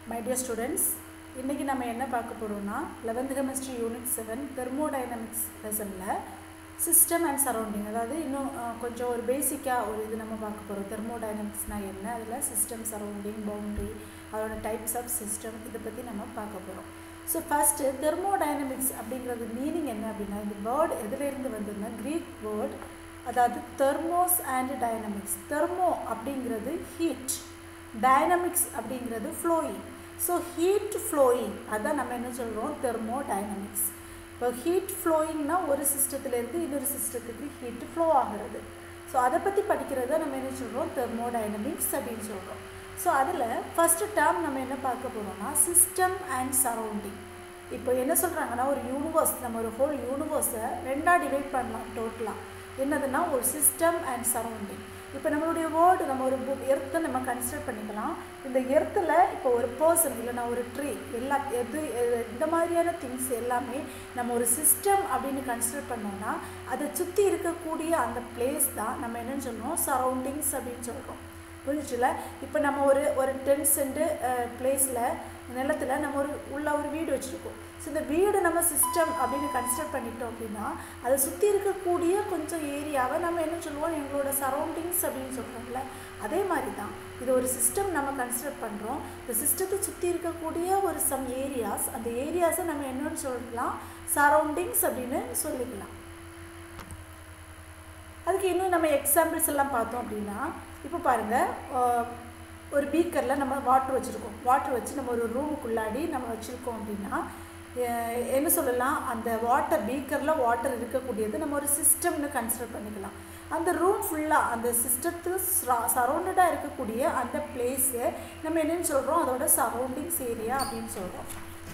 my dear students இன்றைக்கி நம்ம என்ன பார்க்க போகிறோம்னா eleventh chemistry unit seven thermodynamics லெசனில் சிஸ்டம் அண்ட் சரௌண்டிங் அதாவது இன்னும் அஹ், கொஞ்சம் ஒரு பேசிக்காக ஒரு இது நம்ம பார்க்க போகிறோம் தெர்மோடைனமிக்ஸ்னால் என்ன அதில் சிஸ்டம் சரௌண்டிங் பவுண்ட்ரி அதோட டைப்ஸ் ஆஃப் சிஸ்டம் இதை பற்றி நம்ம பார்க்க போகிறோம் ஸோ ஃபஸ்ட்டு தெர்மோடைனமிக்ஸ் அப்படிங்கிறது மீனிங் என்ன அப்படின்னா இந்த வேர்ட் எதுலேருந்து வந்ததுன்னா க்ரீக் வேர்ட் அதாவது தெர்மோஸ் அண்ட் டைனமிக்ஸ் தெர்மோ அப்படிங்கிறது ஹீட் டைனமிக்ஸ் அப்படிங்கிறது ஃப்ளோயிங் ஸோ ஹீட் ஃப்ளோயிங் அதான் நம்ம என்ன சொல்கிறோம் தெர்மோ டைனமிக்ஸ் இப்போ ஹீட் ஃப்ளோயிங்னா ஒரு சிஸ்டத்துலேருந்து இன்னொரு சிஸ்டத்துக்கு ஹீட் ஃப்ளோ ஆகிறது ஸோ அதை பற்றி படிக்கிறத நம்ம என்ன சொல்கிறோம் தெர்மோ டைனமிக்ஸ் அப்படின்னு சொல்கிறோம் ஸோ அதில் ஃபஸ்ட்டு டேர்ம் நம்ம என்ன பார்க்க போகிறோம்னா சிஸ்டம் அண்ட் சரௌண்டிங் இப்போ என்ன சொல்கிறாங்கன்னா ஒரு யூனிவர்ஸ் நம்ம ஒரு ஹோல் யூனிவர்ஸை ரெண்டாக டிவைட் பண்ணலாம் டோட்டலாக என்னதுன்னா ஒரு சிஸ்டம் அண்ட் சரௌண்டிங் இப்போ நம்மளுடைய வேர்டு நம்ம ஒரு புக் எர்த்தை நம்ம கன்சிடர் பண்ணிக்கலாம் இந்த எர்த்தில் இப்போ ஒரு பர்சன் இல்லைனா ஒரு ட்ரீ எல்லா எது எது- இந்த மாதிரியான திங்ஸ் எல்லாமே நம்ம ஒரு சிஸ்டம் அப்படின்னு கன்சிடர் பண்ணோம்னா அதை சுற்றி இருக்கக்கூடிய அந்த பிளேஸ் தான் நம்ம என்னன்னு சொல்கிறோம் சரௌண்டிங்ஸ் அப்படின்னு சொல்கிறோம் புரிஞ்சுச்சுல இப்போ நம்ம ஒரு ஒரு டென் சென்ட்டு பிளேஸில் நிலத்தில் நம்ம ஒரு உள்ள ஒரு வீடு வச்சுருக்கோம் ஸோ இந்த வீடு நம்ம சிஸ்டம் அப்படின்னு கன்சிடர் பண்ணிட்டோம் அப்படின்னா அதை சுற்றி இருக்கக்கூடிய கொஞ்சம் ஏரியாவை நம்ம என்ன சொல்லுவோம் எங்களோட சரௌண்டிங்ஸ் அப்படின்னு சொல்கிறோம்ல அதே மாதிரி தான் இது ஒரு சிஸ்டம் நம்ம கன்சிடர் பண்ணுறோம் இந்த சிஸ்டத்தை சுற்றி இருக்கக்கூடிய ஒரு சம் ஏரியாஸ் அந்த ஏரியாஸை நம்ம என்னன்னு சொல்லலாம் சரௌண்டிங்ஸ் அப்படின்னு சொல்லிக்கலாம் அதுக்கு இன்னும் நம்ம எக்ஸாம்பிள்ஸ் எல்லாம் பார்த்தோம் அப்படின்னா இப்போ பாருங்கள் ஒரு பீக்கரில் நம்ம வாட்டர் வச்சுருக்கோம் வாட்டர் வச்சு நம்ம ஒரு ரூமுக்குள்ளாடி நம்ம வச்சுருக்கோம் அப்படின்னா அஹ், என்ன சொல்லலாம் அந்த வாட்டர் பீக்கரில் வாட்டர் இருக்கக்கூடியது நம்ம ஒரு சிஸ்டம்னு கன்சிடர் பண்ணிக்கலாம் அந்த ரூம் ஃபுல்லாக அந்த சிஸ்டத்து சரௌண்டடாக இருக்கக்கூடிய அந்த பிளேஸை நம்ம என்னன்னு சொல்கிறோம் அதோட சரௌண்டிங்ஸ் ஏரியா அப்படின்னு சொல்கிறோம்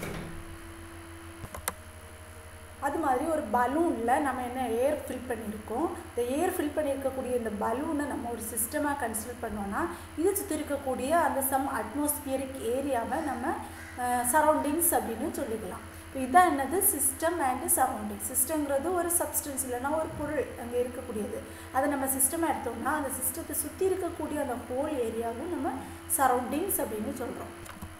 அது மாதிரி ஒரு பலூனில் நம்ம என்ன ஏர் ஃபில் பண்ணியிருக்கோம் இந்த ஏர் ஃபில் பண்ணியிருக்கக்கூடிய இந்த பலூனை நம்ம ஒரு சிஸ்டமாக கன்சிடர் பண்ணோன்னா இதை சுற்றி இருக்கக்கூடிய அந்த சம் அட்மாஸ்பியரிக் ஏரியாவை நம்ம சரௌண்டிங்ஸ் அப்படின்னு சொல்லிக்கலாம் இப்போ இதான் என்னது சிஸ்டம் அண்டு சரௌண்டிங் சிஸ்டங்கிறது ஒரு சப்ஸ்டன்ஸ் இல்லைன்னா ஒரு பொருள் அங்கே இருக்கக்கூடியது அதை நம்ம சிஸ்டமாக எடுத்தோம்னா அந்த சிஸ்டத்தை சுற்றி இருக்கக்கூடிய அந்த ஹோல் ஏரியாவும் நம்ம சரௌண்டிங்ஸ் அப்படின்னு சொல்கிறோம்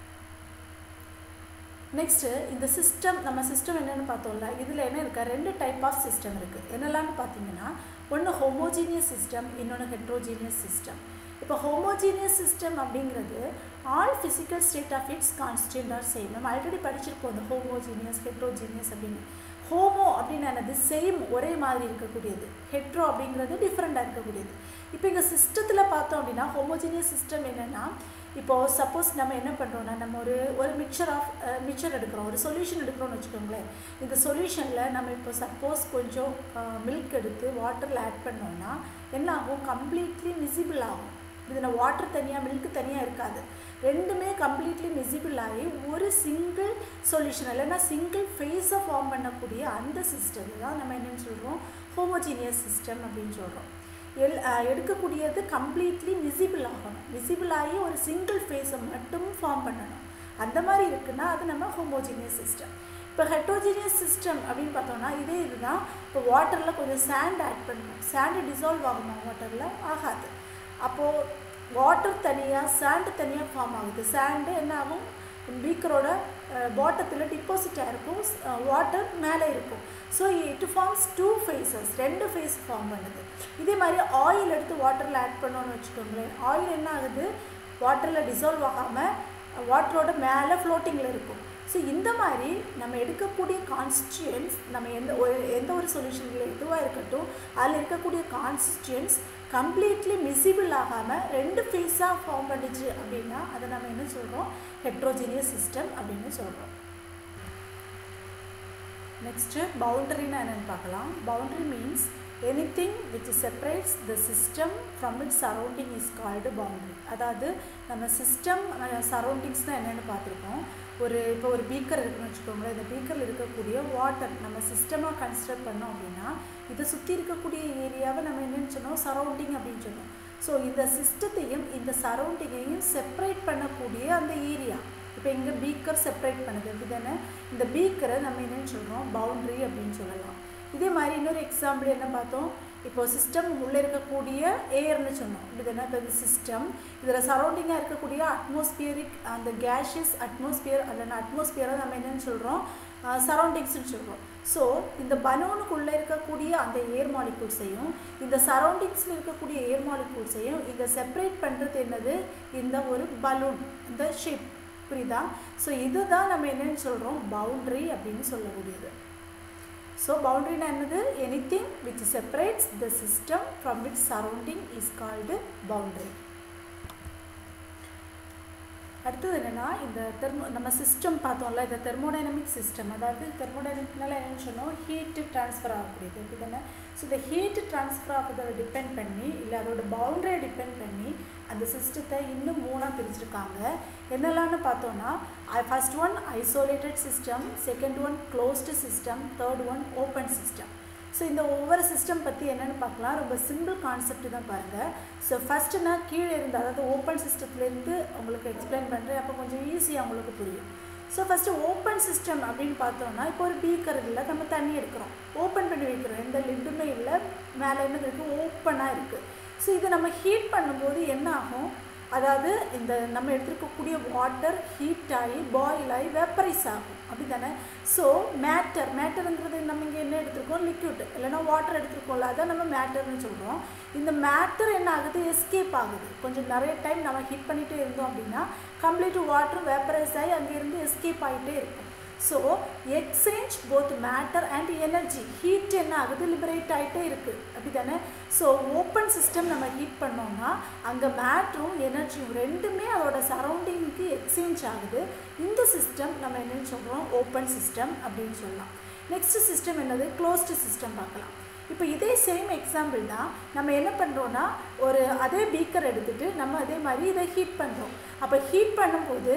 நெக்ஸ்ட்டு இந்த சிஸ்டம் நம்ம சிஸ்டம் என்னென்னு பார்த்தோம்ல இதில் என்ன இருக்கா ரெண்டு டைப் ஆஃப் சிஸ்டம் இருக்குது என்னெல்லாம்னு பார்த்தீங்கன்னா ஒன்று ஹோமோஜீனியஸ் சிஸ்டம் இன்னொன்று ஹெட்ரோஜீனியஸ் சிஸ்டம் இப்போ ஹோமோஜீனியஸ் சிஸ்டம் அப்படிங்கிறது all physical state of its constant or same நம்ம ஆல்ரெடி படிச்சிருப்போம் இந்த ஹோமோஜீனியஸ் ஹெட்ரோஜீனியஸ் அப்படின்னு ஹோமோ அப்படின்னு என்னது சேம் ஒரே மாதிரி இருக்கக்கூடியது ஹெட்ரோ அப்படிங்கிறது டிஃப்ரெண்ட்டாக இருக்கக்கூடியது இப்போ இங்கே சிஸ்டத்தில் பார்த்தோம் அப்படின்னா ஹோமோஜீனியஸ் சிஸ்டம் என்னென்னா இப்போது சப்போஸ் நம்ம என்ன பண்ணுறோம்னா நம்ம ஒரு ஒரு மிக்சர் ஆஃப் மிக்சர் எடுக்கிறோம் ஒரு சொல்யூஷன் எடுக்கிறோம்னு வச்சுக்கோங்களேன் இந்த சொல்யூஷனில் நம்ம இப்போ சப்போஸ் கொஞ்சம் மில்க் எடுத்து வாட்டரில் ஆட் பண்ணோம்னா என்ன ஆகும் கம்ப்ளீட்லி மிசிபிள் ஆகும் இதில் வாட்டர் தனியாக மில்க் தனியாக இருக்காது ரெண்டுமே கம்ப்ளீட்லி மிசிபிள் ஆகி ஒரு சிங்கிள் சொல்யூஷன் இல்லைன்னா சிங்கிள் ஃபேஸை ஃபார்ம் பண்ணக்கூடிய அந்த சிஸ்டம் தான் நம்ம என்னன்னு சொல்கிறோம் ஹோமோஜீனியஸ் சிஸ்டம் அப்படின்னு சொல்கிறோம் எல் அஹ் எடுக்கக்கூடியது கம்ப்ளீட்லி விசிபிள் ஆகணும் விசிபிள் ஆகி ஒரு சிங்கிள் ஃபேஸை மட்டும் ஃபார்ம் பண்ணணும் அந்த மாதிரி இருக்குன்னா அது நம்ம ஹோமோஜீனியஸ் சிஸ்டம் இப்போ ஹெட்ரோஜீனியஸ் சிஸ்டம் அப்படின்னு பார்த்தோம்னா இதே இதுதான் இப்போ வாட்டரில் கொஞ்சம் சாண்ட் ஆட் பண்ணணும் சாண்டு டிசால்வ் ஆகுமா வாட்டரில் ஆகாது அப்போது வாட்டர் தனியாக சாண்டு தனியாக ஃபார்ம் ஆகுது சாண்டு என்ன ஆகும் பீக்கரோட பாட்டத்தில் டிபாசிட் ஆகிருக்கும் வாட்டர் மேலே இருக்கும் so it forms two phases ரெண்டு ஃபேஸ் ஃபார்ம் பண்ணுது இதே மாதிரி ஆயில் எடுத்து வாட்டரில் ஆட் பண்ணோன்னு வச்சுக்கோங்களேன் ஆயில் என்ன ஆகுது வாட்டரில் டிசால்வ் ஆகாமல் வாட்டரோட மேலே ஃப்ளோட்டிங்கில் இருக்கும் ஸோ இந்த மாதிரி நம்ம எடுக்கக்கூடிய கான்ஸ்டியூன்ஸ் நம்ம எந்த ஒரு எந்த ஒரு சொல்யூஷனில் எதுவாக இருக்கட்டும் அதில் இருக்கக்கூடிய கான்ஸ்டியூன்ஸ் கம்ப்ளீட்லி மிசிபிள் ஆகாமல் ரெண்டு ஃபேஸாக ஃபார்ம் பண்ணிச்சு அப்படின்னா அதை நம்ம என்ன சொல்கிறோம் ஹெட்ரோஜீனியஸ் சிஸ்டம் அப்படின்னு சொல்கிறோம் நெக்ஸ்ட்டு பவுண்டரினா என்னென்னு பார்க்கலாம் boundary means anything which separates the system from it surrounding is called boundary அதாவது நம்ம சிஸ்டம் சரௌண்டிங்ஸ் தான் என்னென்னு பார்த்துருக்கோம் ஒரு இப்போ ஒரு பீக்கர் இருக்குன்னு வச்சுக்கோங்களேன் இந்த பீக்கரில் இருக்கக்கூடிய வாட்டர் நம்ம சிஸ்டமாக கன்சிடர் பண்ணோம் அப்படின்னா இதை சுற்றி இருக்கக்கூடிய ஏரியாவை நம்ம என்னென்னு சொன்னோம் சரௌண்டிங் அப்படின்னு சொன்னோம் ஸோ இந்த சிஸ்டத்தையும் இந்த சரௌண்டிங்கையும் செப்பரேட் பண்ணக்கூடிய அந்த ஏரியா இப்போ இங்கே பீக்கர் செப்பரேட் பண்ணுது அப்படி தானே இந்த பீக்கரை நம்ம என்னென்னு சொல்கிறோம் பவுண்ட்ரி அப்படின்னு சொல்லலாம் இதே மாதிரி இன்னொரு எக்ஸாம்பிள் என்ன பார்த்தோம் இப்போ சிஸ்டம் உள்ளே இருக்கக்கூடிய ஏர்னு சொன்னோம் இதுனா இப்போ இது சிஸ்டம் இதில் சரௌண்டிங்காக இருக்கக்கூடிய அட்மாஸ்பியரிக் அந்த கேஷியஸ் அட்மாஸ்பியர் அல்லனா அட்மாஸ்பியரை நம்ம என்னன்னு சொல்கிறோம் சரௌண்டிங்ஸ்னு சொல்கிறோம் ஸோ இந்த பலூனுக்குள்ளே இருக்கக்கூடிய அந்த ஏர் மாலிகூல்ஸையும் இந்த சரௌண்டிங்ஸில் இருக்கக்கூடிய ஏர் மாலிகூல்ஸையும் இங்கே செப்பரேட் பண்ணுறது என்னது இந்த ஒரு பலூன் இந்த ஷேப் புரியுதா ஸோ இதுதான் நம்ம என்னன்னு சொல்கிறோம் பவுண்ட்ரி அப்படின்னு சொல்லக்கூடியது ஸோ பவுண்ட்ரினா என்னது anything which separates the system from which surrounding is called boundary அடுத்தது என்னென்னா இந்த தெர்மோ நம்ம சிஸ்டம் பார்த்தோம்ல இந்த தெர்மோடைனமிக் சிஸ்டம் அதாவது தெர்மோடைனமிக்னால என்னென்னு சொன்னோம் ஹீட்டு ட்ரான்ஸ்ஃபர் ஆகக்கூடியது அப்படி தானே ஸோ இந்த ஹீட்டு ட்ரான்ஸ்ஃபர் ஆகிறத டிபெண்ட் பண்ணி இல்லை அதோட பவுண்டரியை டிபெண்ட் பண்ணி அந்த சிஸ்டத்தை இன்னும் மூணாக பிரிச்சிருக்காங்க என்னெல்லாம்னு பார்த்தோன்னா first one isolated system second one closed system third one open system so இந்த ஒவ்வொரு சிஸ்டம் பற்றி என்னென்னு பார்க்கலாம் ரொம்ப சிம்பிள் கான்செப்ட் தான் பாருங்கள் ஸோ ஃபஸ்ட்டு நான் கீழே இருந்து அதாவது ஓப்பன் சிஸ்டத்துலேருந்து உங்களுக்கு எக்ஸ்பிளைன் பண்ணுறேன் அப்போ கொஞ்சம் ஈஸியாக உங்களுக்கு புரியும் ஸோ ஃபஸ்ட்டு ஓப்பன் சிஸ்டம் அப்படின்னு பார்த்தோம்னா இப்போ ஒரு பீக்கர் இல்லை நம்ம தண்ணி எடுக்கிறோம் ஓப்பன் பண்ணி வைக்கிறோம் எந்த லிட்டுமே இல்லை மேலே என்னது இருக்குது ஓப்பனாக இருக்குது ஸோ இதை நம்ம ஹீட் பண்ணும்போது என்ன ஆகும் அதாவது இந்த நம்ம எடுத்துருக்கக்கூடிய வாட்டர் ஹீட் ஆகி பாயில் ஆகி வெப்பரைஸ் ஆகும் அப்படி தானே ஸோ மேட்டர் மேட்டருங்கிறது நம்ம இங்கே என்ன எடுத்திருக்கோம் லிக்விட் இல்லைனா வாட்டர் எடுத்துருக்கோம்ல அதான் நம்ம மேட்டர்னு சொல்கிறோம் இந்த மேட்டர் என்ன ஆகுது எஸ்கேப் ஆகுது கொஞ்சம் நிறைய டைம் நம்ம ஹீட் பண்ணிகிட்டே இருந்தோம் அப்படின்னா கம்ப்ளீட் வாட்டர் வேப்பரைஸ் ஆகி அங்கேருந்து எஸ்கேப் ஆகிட்டே இருக்கும் so exchange both matter and energy heat என்ன ஆகுது லிபரேட் ஆகிட்டே இருக்குது அப்படி தானே ஸோ ஓப்பன் சிஸ்டம் நம்ம ஹீட் பண்ணோம்னா அங்கே மேட்ரும் எனர்ஜியும் ரெண்டுமே அதோட சரௌண்டிங்க்கு எக்ஸ்சேஞ்ச் ஆகுது இந்த சிஸ்டம் நம்ம என்னன்னு சொல்கிறோம் ஓப்பன் சிஸ்டம் அப்படின்னு சொல்லலாம் நெக்ஸ்ட் சிஸ்டம் என்னது க்ளோஸ்டு சிஸ்டம் பார்க்கலாம் இப்போ இதே சேம் எக்ஸாம்பிள் தான் நம்ம என்ன பண்ணுறோன்னா ஒரு அதே பீக்கர் எடுத்துகிட்டு நம்ம அதே மாதிரி இதை ஹீட் பண்ணுறோம் அப்போ ஹீட் பண்ணும்போது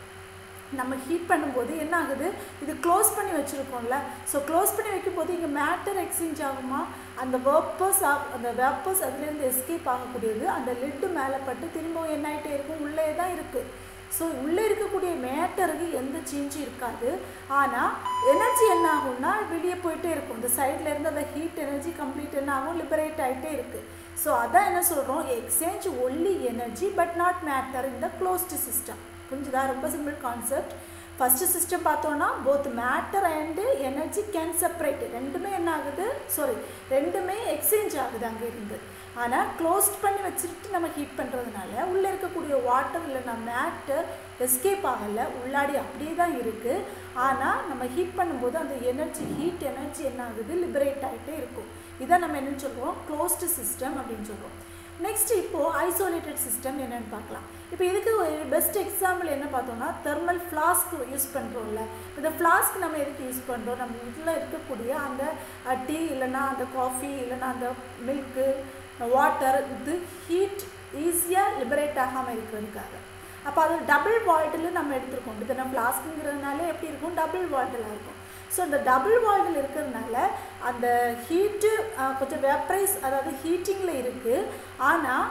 நம்ம ஹீட் பண்ணும்போது என்ன ஆகுது இது க்ளோஸ் பண்ணி வச்சுருக்கோம்ல ஸோ க்ளோஸ் பண்ணி வைக்கும்போது இங்கே மேட்டர் எக்ஸ்சேஞ்ச் ஆகுமா அந்த வேப்பர்ஸ் அந்த வேப்பர்ஸ் அதுலேருந்து எஸ்கேப் ஆகக்கூடியது அந்த லிட்டு மேலே பட்டு திரும்பவும் என்ன ஆகிட்டே இருக்கும் உள்ளே தான் இருக்குது ஸோ உள்ளே இருக்கக்கூடிய மேட்டருக்கு எந்த சேஞ்சும் இருக்காது ஆனால் எனர்ஜி என்ன ஆகும்னா வெளியே போயிட்டே இருக்கும் இந்த சைடில் இருந்து அந்த ஹீட் எனர்ஜி கம்ப்ளீட் என்ன ஆகும் லிபரேட் ஆகிட்டே இருக்குது ஸோ அதான் என்ன சொல்கிறோம் exchange only energy but not matter இந்த க்ளோஸ்டு சிஸ்டம் புரிஞ்சுதா ரொம்ப சிம்பிள் கான்செப்ட் ஃபஸ்ட்டு சிஸ்டம் பார்த்தோன்னா both matter and energy can separate ரெண்டுமே என்ன ஆகுது சாரி ரெண்டுமே எக்ஸ்சேஞ்ச் ஆகுது அங்கே இருந்து ஆனால் க்ளோஸ்ட் பண்ணி வச்சுட்டு நம்ம ஹீட் பண்ணுறதுனால உள்ளே இருக்கக்கூடிய வாட்டர் இல்லைனா மேட்டர் எஸ்கேப் ஆகலை உள்ளாடி அப்படியே தான் இருக்குது ஆனால் நம்ம ஹீட் பண்ணும்போது அந்த எனர்ஜி ஹீட் எனர்ஜி என்ன ஆகுது லிபரேட் ஆகிட்டே இருக்கும் இதான் நம்ம என்னன்னு சொல்கிறோம் க்ளோஸ்டு சிஸ்டம் அப்படின்னு சொல்கிறோம் நெக்ஸ்ட் இப்போது ஐசோலேட்டட் சிஸ்டம் என்னென்னு பார்க்கலாம் இப்போ இதுக்கு ஒரு பெஸ்ட் எக்ஸாம்பிள் என்ன பார்த்தோம்னா தெர்மல் ஃப்ளாஸ்க் யூஸ் பண்ணுறோம்ல இந்த ஃப்ளாஸ்க் நம்ம எதுக்கு யூஸ் பண்ணுறோம் நம்ம வீட்டில் இருக்கக்கூடிய அந்த டீ இல்லைன்னா அந்த காஃபி இல்லைன்னா அந்த மில்க்கு வாட்டர் இது ஹீட் ஈஸியாக லிபரேட் ஆகாமல் இருக்கிறதுக்காக அப்போ அது டபுள் வால்ட்டில் நம்ம எடுத்துருக்கோம் இது நம்ம ஃப்ளாஸ்க்குங்கிறதுனால எப்படி இருக்கும் டபுள் வால்ட்டில் இருக்கும் ஸோ இந்த டபுள் வால்டில் இருக்கிறதுனால அந்த ஹீட்டு கொஞ்சம் வெப்பரைஸ் அதாவது ஹீட்டிங்கில் இருக்குது ஆனால்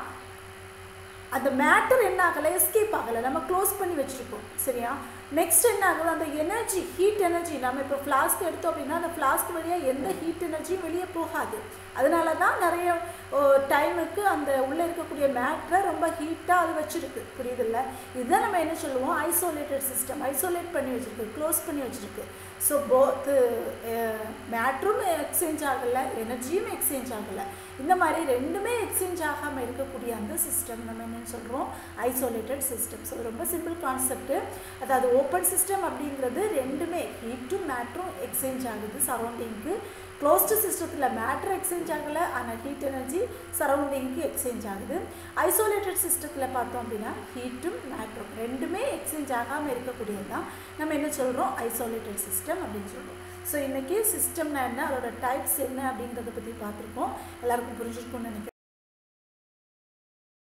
அந்த மேட்டர் என்ன ஆகலை எஸ்கேப் ஆகலை நம்ம க்ளோஸ் பண்ணி வச்சுருக்கோம் சரியா நெக்ஸ்ட் என்ன ஆகுது அந்த எனர்ஜி ஹீட் எனர்ஜி நம்ம இப்போ ஃப்ளாஸ்க் எடுத்தோம் அப்படின்னா அந்த ஃப்ளாஸ்க் வழியாக எந்த ஹீட் எனர்ஜியும் வெளியே போகாது அதனால தான் நிறைய டைமுக்கு அந்த உள்ளே இருக்கக்கூடிய மேட்ரை ரொம்ப ஹீட்டாக அது வச்சுருக்கு புரியுதில்ல இதுதான் நம்ம என்ன சொல்லுவோம் ஐசோலேட்டட் சிஸ்டம் ஐசோலேட் பண்ணி வச்சுருக்கு க்ளோஸ் பண்ணி வச்சுருக்கு ஸோ போத்து மேட்ரும் எக்ஸ்சேஞ்ச் ஆகலை எனர்ஜியும் எக்ஸ்சேஞ்ச் ஆகலை இந்த மாதிரி ரெண்டுமே எக்ஸ்சேஞ்ச் ஆகாமல் இருக்கக்கூடிய அந்த சிஸ்டம் நம்ம என்னென்னு சொல்கிறோம் ஐசோலேட்டட் சிஸ்டம் ஸோ ரொம்ப சிம்பிள் கான்செப்ட்டு அதாவது ஓப்பன் சிஸ்டம் அப்படிங்கிறது ரெண்டுமே ஹீட்டும் மேட்ரும் எக்ஸ்சேஞ்ச் ஆகுது சரௌண்டிங்க்கு க்ளோஸ்டு சிஸ்டத்தில் மேட்ரு எக்ஸ்சேஞ்ச் ஆகலை ஆனால் ஹீட் எனர்ஜி சரௌண்டிங்க்கு எக்ஸ்சேஞ்ச் ஆகுது ஐசோலேட்டட் சிஸ்டத்தில் பார்த்தோம் அப்படின்னா ஹீட்டும் மேட்ரும் ரெண்டுமே எக்ஸ்சேஞ்ச் ஆகாமல் இருக்கக்கூடியது தான் நம்ம என்ன சொல்கிறோம் ஐசோலேட்டட் சிஸ்டம் அப்படின்னு சொல்கிறோம் ஸோ இன்றைக்கி சிஸ்டம்னா என்ன அதோட டைப்ஸ் என்ன அப்படிங்கிறத பற்றி பார்த்துருக்கோம் எல்லாருக்கும் புரிஞ்சிருக்கும்னு நினைக்கிறேன்